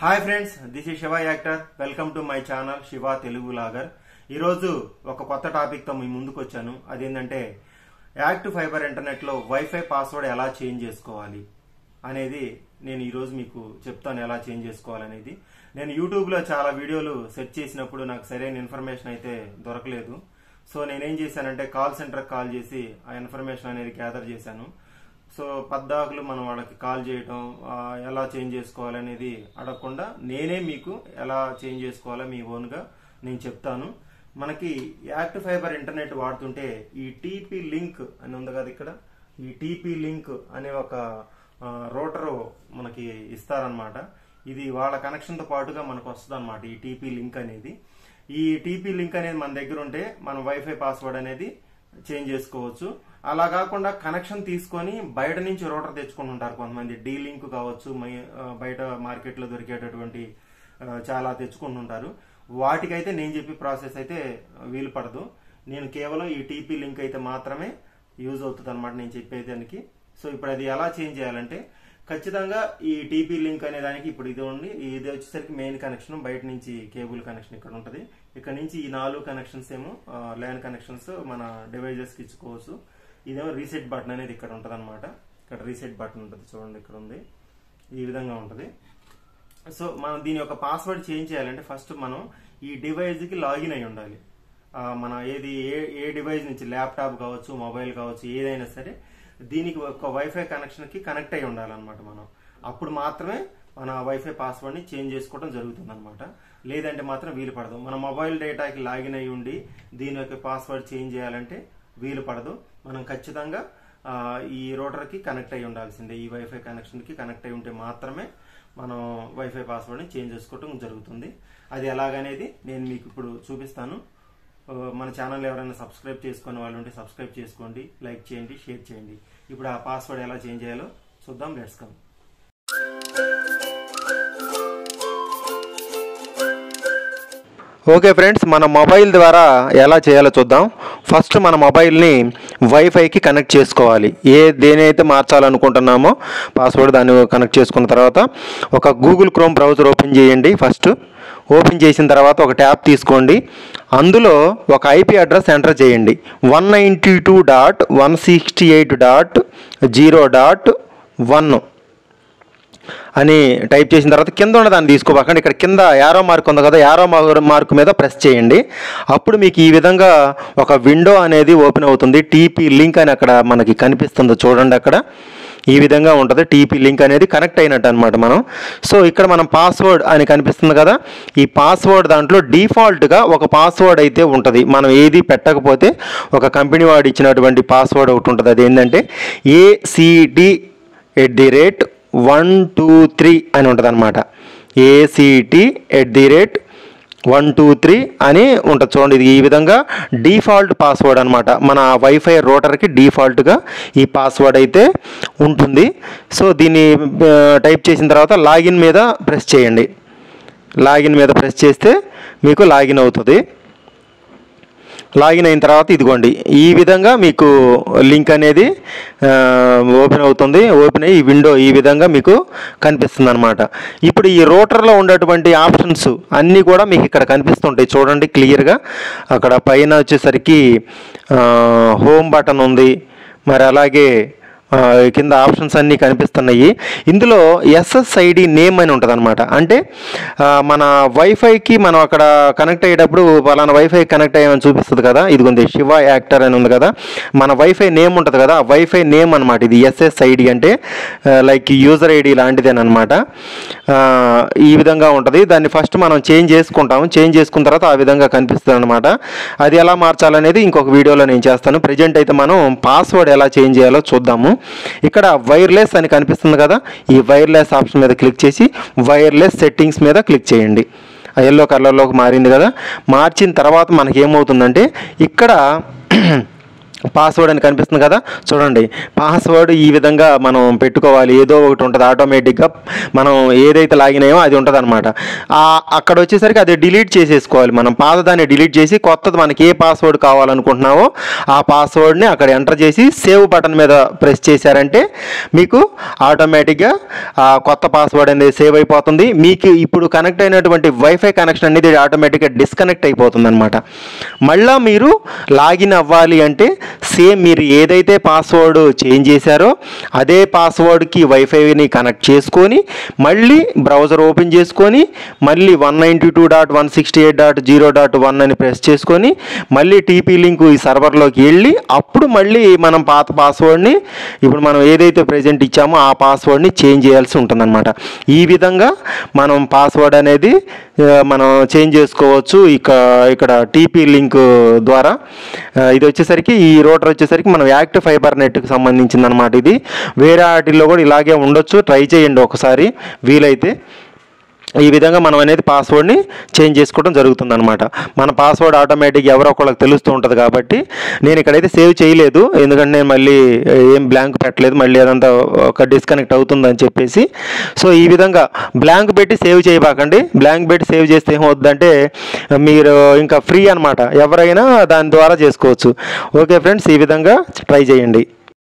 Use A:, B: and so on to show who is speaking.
A: hi friends this is Shiva actor welcome to my channel Shiva Telugu vlogger ఈరోజు ఒక కొత్త topic తో మీ ముందుకు వచ్చాను అదేంటంటే యాక్ట్ ఫైబర్ ఇంటర్నెట్ లో వైఫై పాస్వర్డ్ ఎలా చేంజ్ చేసుకోవాలి అనేది నేను ఈరోజు మీకు చెప్తాను ఎలా చేంజ్ చేసుకోవాలనేది నేను యూట్యూబ్ లో చాలా వీడియోలు సెర్చ్ చేసినప్పుడు నాకు సరైన ఇన్ఫర్మేషన్ అయితే దొరకలేదు సో నేనేం చేశానంటే కాల్ సెంటర్ కాల్ చేసి ఆ ఇన్ఫర్మేషన్ అనేది గ్యాదర్ చేశాను సో పద్దాకులు మనం వాళ్ళకి కాల్ చేయటం ఆ, ఎలా చేంజ్ చేసుకోవాలనేది అడగకుండా నేనే మీకు ఎలా చేంజ్ చేసుకోవాలో మీ ఓన్గా నేను చెప్తాను మనకి యాక్ట్ ఫైబర్ ఇంటర్నెట్ వాడుతుంటే ఈ టీపీ లింక్ అని ఉంది కదా ఇక్కడ ఈ టీపీ లింక్ అనే ఒక రోటరు మనకి ఇస్తారనమాట ఇది వాళ్ళ కనెక్షన్తో పాటుగా మనకు వస్తుంది అనమాట ఈ టీపీ లింక్ అనేది ఈ టీపీ లింక్ అనేది మన దగ్గర ఉంటే మన వైఫై పాస్వర్డ్ అనేది చేంజ్ చేసుకోవచ్చు అలా కాకుండా కనెక్షన్ తీసుకొని బయట నుంచి రోటర్ తెచ్చుకుంటుంటారు కొంతమంది డీ లింక్ కావచ్చు మై- ఆ, బయట మార్కెట్లో దొరికేటటువంటి ఆ, చాలా తెచ్చుకుంటుంటారు వాటికైతే నేను చెప్పే ప్రాసెస్ అయితే వీలు పడదు నేను కేవలం ఈ టీపీ లింక్ అయితే మాత్రమే యూజ్ అవుతుంది అనమాట నేను చెప్పేదానికి సో ఇప్పుడు అది ఎలా చేంజ్ చేయాలంటే ఖచ్చితంగా ఈ టీపీ లింక్ అనే దానికి ఇప్పుడు ఇది ఉంది ఇది వచ్చేసరికి మెయిన్ కనెక్షన్ బయట నుంచి కేబుల్ కనెక్షన్ ఇక్కడ ఉంటుంది ఇక్కడ నుంచి ఈ నాలుగు కనెక్షన్స్ ఏమో ల్యాన్ కనెక్షన్స్ మన డివైజెస్ కి ఇచ్చుకోవచ్చు ఇదేమో రీసెట్ బటన్ అనేది ఇక్కడ ఉంటుంది అనమాట ఇక్కడ రీసెట్ బటన్ ఉంటుంది చూడండి ఇక్కడ ఉంది ఈ విధంగా ఉంటుంది సో మనం దీని యొక్క పాస్వర్డ్ చేంజ్ చేయాలంటే ఫస్ట్ మనం ఈ డివైస్ కి లాగిన్ అయి ఉండాలి ఆ, మన ఏది ఏ ఏ డివైస్ నుంచి ల్యాప్టాప్ కావచ్చు మొబైల్ కావచ్చు ఏదైనా సరే దీనికి ఒక వైఫై కనెక్షన్ కి కనెక్ట్ అయి ఉండాలన్నమాట మనం అప్పుడు మాత్రమే మన వైఫై పాస్వర్డ్ ని చేంజ్ చేసుకోవడం జరుగుతుంది అనమాట లేదంటే మాత్రం వీలు పడదు మన మొబైల్ డేటాకి లాగిన్ అయి ఉండి దీని యొక్క పాస్వర్డ్ చేంజ్ చేయాలంటే వీలు పడదు మనం ఖచ్చితంగా ఆ, ఈ రోటర్ కి కనెక్ట్ అయి ఉండాల్సిందే ఈ వైఫై కనెక్షన్ కి కనెక్ట్ అయి ఉంటే మాత్రమే మనం వైఫై పాస్వర్డ్ ని చేంజ్ చేసుకోవడం జరుగుతుంది అది ఎలాగనేది నేను మీకు ఇప్పుడు చూపిస్తాను ఆ, మన ఛానల్ ఎవరైనా సబ్స్క్రైబ్ చేసుకునే వాళ్ళు ఉంటే సబ్స్క్రైబ్ చేసుకోండి లైక్ చేయండి షేర్ చేయండి ఇప్పుడు ఆ పాస్వర్డ్ ఎలా చేంజ్ చేయాలో చూద్దాం లెట్స్ కమ్
B: ఓకే ఫ్రెండ్స్ మన మొబైల్ ద్వారా ఎలా చేయాలో చూద్దాం ఫస్ట్ మన మొబైల్ని వైఫైకి కనెక్ట్ చేసుకోవాలి ఏ దేనైతే మార్చాలనుకుంటున్నామో పాస్వర్డ్ దాన్ని కనెక్ట్ చేసుకున్న తర్వాత ఒక గూగుల్ క్రోమ్ బ్రౌజర్ ఓపెన్ చేయండి ఫస్ట్ ఓపెన్ చేసిన తర్వాత ఒక ట్యాబ్ తీసుకోండి అందులో ఒక ఐపీ అడ్రస్ ఎంటర్ చేయండి one ninety two dot one sixty eight dot zero dot one అని టైప్ చేసిన తర్వాత కింద ఉన్న దాన్ని తీసుకోబాకండి ఇక్కడ కింద యారో మార్క్ ఉంది కదా యారో మార్క్ మీద ప్రెస్ చేయండి అప్పుడు మీకు ఈ విధంగా ఒక విండో అనేది ఓపెన్ అవుతుంది టీపీ లింక్ అని అక్కడ మనకి కనిపిస్తుంది చూడండి అక్కడ ఈ విధంగా ఉంటుంది టీపీ లింక్ అనేది కనెక్ట్ అయినట్టు అనమాట మనం సో ఇక్కడ మనం పాస్వర్డ్ అని కనిపిస్తుంది కదా ఈ పాస్వర్డ్ దాంట్లో డిఫాల్ట్గా ఒక పాస్వర్డ్ అయితే ఉంటుంది మనం ఏది పెట్టకపోతే ఒక కంపెనీ వాడు ఇచ్చినటువంటి పాస్వర్డ్ ఒకటి ఉంటుంది అది ఏంటంటే ACD at the rate one two three అని ఉంటుంది అనమాట ACT at the rate one two three అని ఉంటుంది చూడండి ఇది ఈ విధంగా డిఫాల్ట్ పాస్వర్డ్ అనమాట మన వైఫై రోటర్కి డిఫాల్ట్గా ఈ పాస్వర్డ్ అయితే ఉంటుంది సో దీన్ని ఆ, టైప్ చేసిన తర్వాత లాగిన్ మీద ప్రెస్ చేయండి లాగిన్ మీద ప్రెస్ చేస్తే మీకు లాగిన్ అవుతుంది లాగిన్ అయిన తర్వాత ఇదిగోండి ఈ విధంగా మీకు లింక్ అనేది ఆ, ఓపెన్ అవుతుంది ఓపెన్ అయ్యి ఈ విండో ఈ విధంగా మీకు కనిపిస్తుంది అనమాట ఇప్పుడు ఈ రోటర్లో ఉండేటువంటి ఆప్షన్స్ అన్నీ కూడా మీకు ఇక్కడ కనిపిస్తుంటాయి చూడండి క్లియర్గా అక్కడ పైన వచ్చేసరికి ఆ, హోమ్ బటన్ ఉంది మరి అలాగే ఆ, కింద ఆప్షన్స్ అన్నీ కనిపిస్తున్నాయి ఇందులో ఎస్ఎస్ఐడి నేమ్ అని ఉంటుంది అనమాట అంటే ఆ, మన వైఫైకి మనం అక్కడ కనెక్ట్ అయ్యేటప్పుడు పలానా వైఫై కనెక్ట్ అయ్యామని చూపిస్తుంది కదా ఇది ఉంది శివ యాక్టర్ అని ఉంది కదా మన వైఫై నేమ్ ఉంటుంది కదా ఆ వైఫై నేమ్ అనమాట ఇది ఎస్ఎస్ఐడి అంటే లైక్ యూజర్ ఐడి లాంటిదేనమాట ఈ విధంగా ఉంటుంది దాన్ని ఫస్ట్ మనం చేంజ్ చేసుకుంటాము చేంజ్ చేసుకున్న తర్వాత ఆ విధంగా కనిపిస్తుంది అనమాట అది ఎలా మార్చాలనేది ఇంకొక వీడియోలో నేను చేస్తాను ప్రజెంట్ అయితే మనం పాస్వర్డ్ ఎలా చేంజ్ చేయాలో చూద్దాము ఇక్కడ వైర్లెస్ అని కనిపిస్తుంది కదా ఈ వైర్లెస్ ఆప్షన్ మీద క్లిక్ చేసి వైర్లెస్ సెట్టింగ్స్ మీద క్లిక్ చేయండి ఆ ఎల్లో కలర్లోకి మారింది కదా మార్చిన తర్వాత మనకి ఏమవుతుందంటే ఇక్కడ పాస్వర్డ్ అని కనిపిస్తుంది కదా చూడండి పాస్వర్డ్ ఈ విధంగా మనం పెట్టుకోవాలి ఏదో ఒకటి ఉంటుంది ఆటోమేటిక్గా మనం ఏదైతే లాగిన్ అయ్యామో అది ఉంటుంది అనమాట అక్కడ వచ్చేసరికి అది డిలీట్ చేసేసుకోవాలి మనం పాతదాన్ని డిలీట్ చేసి కొత్తది మనకి ఏ పాస్వర్డ్ కావాలనుకుంటున్నామో ఆ పాస్వర్డ్ని అక్కడ ఎంటర్ చేసి సేవ్ బటన్ మీద ప్రెస్ చేశారంటే మీకు ఆటోమేటిక్గా ఆ కొత్త పాస్వర్డ్ అనేది సేవ్ అయిపోతుంది మీకు ఇప్పుడు కనెక్ట్ అయినటువంటి వైఫై కనెక్షన్ అనేది ఆటోమేటిక్గా డిస్కనెక్ట్ అయిపోతుంది అనమాట మళ్ళీ మీరు లాగిన్ అవ్వాలి అంటే సేమ్ మీరు ఏదైతే పాస్వర్డ్ చేంజ్ చేశారో అదే పాస్వర్డ్కి వైఫైని కనెక్ట్ చేసుకొని మళ్ళీ బ్రౌజర్ ఓపెన్ చేసుకొని మళ్ళీ one ninety two dot one sixty eight dot zero dot one అని ప్రెస్ చేసుకొని మళ్ళీ టీపీ లింక్ ఈ సర్వర్లోకి వెళ్ళి అప్పుడు మళ్ళీ మనం పాత పాస్వర్డ్ని ఇప్పుడు మనం ఏదైతే ప్రజెంట్ ఇచ్చామో ఆ పాస్వర్డ్ని చేంజ్ చేయాల్సి ఉంటుందన్నమాట ఈ విధంగా మనం పాస్వర్డ్ అనేది ఆ, మనం చేంజ్ చేసుకోవచ్చు ఇక ఇక్కడ టీపీ లింక్ ద్వారా ఆ, ఇది వచ్చేసరికి ఈ రోటర్ వచ్చేసరికి మనం యాక్టివ్ ఫైబర్ నెట్కి సంబంధించింది అనమాట ఇది వేరే వాటిల్లో కూడా ఇలాగే ఉండొచ్చు ట్రై చేయండి ఒకసారి వీలైతే ఈ విధంగా మనం అనేది పాస్వర్డ్ని చేంజ్ చేసుకోవడం జరుగుతుంది అనమాట మన పాస్వర్డ్ ఆటోమేటిక్ ఎవరో ఒకళ్ళకి తెలుస్తూ ఉంటుంది కాబట్టి నేను ఇక్కడైతే సేవ్ చేయలేదు ఎందుకంటే నేను మళ్ళీ ఏం బ్లాంక్ పెట్టలేదు మళ్ళీ అదంతా ఒక డిస్కనెక్ట్ అవుతుందని చెప్పేసి సో ఈ విధంగా బ్లాంక్ పెట్టి సేవ్ చేయబాకండి బ్లాంక్ పెట్టి సేవ్ చేస్తే ఏమవుద్దంటే మీరు ఇంకా ఫ్రీ అనమాట ఎవరైనా దాని ద్వారా చేసుకోవచ్చు ఓకే ఫ్రెండ్స్ ఈ విధంగా ట్రై చేయండి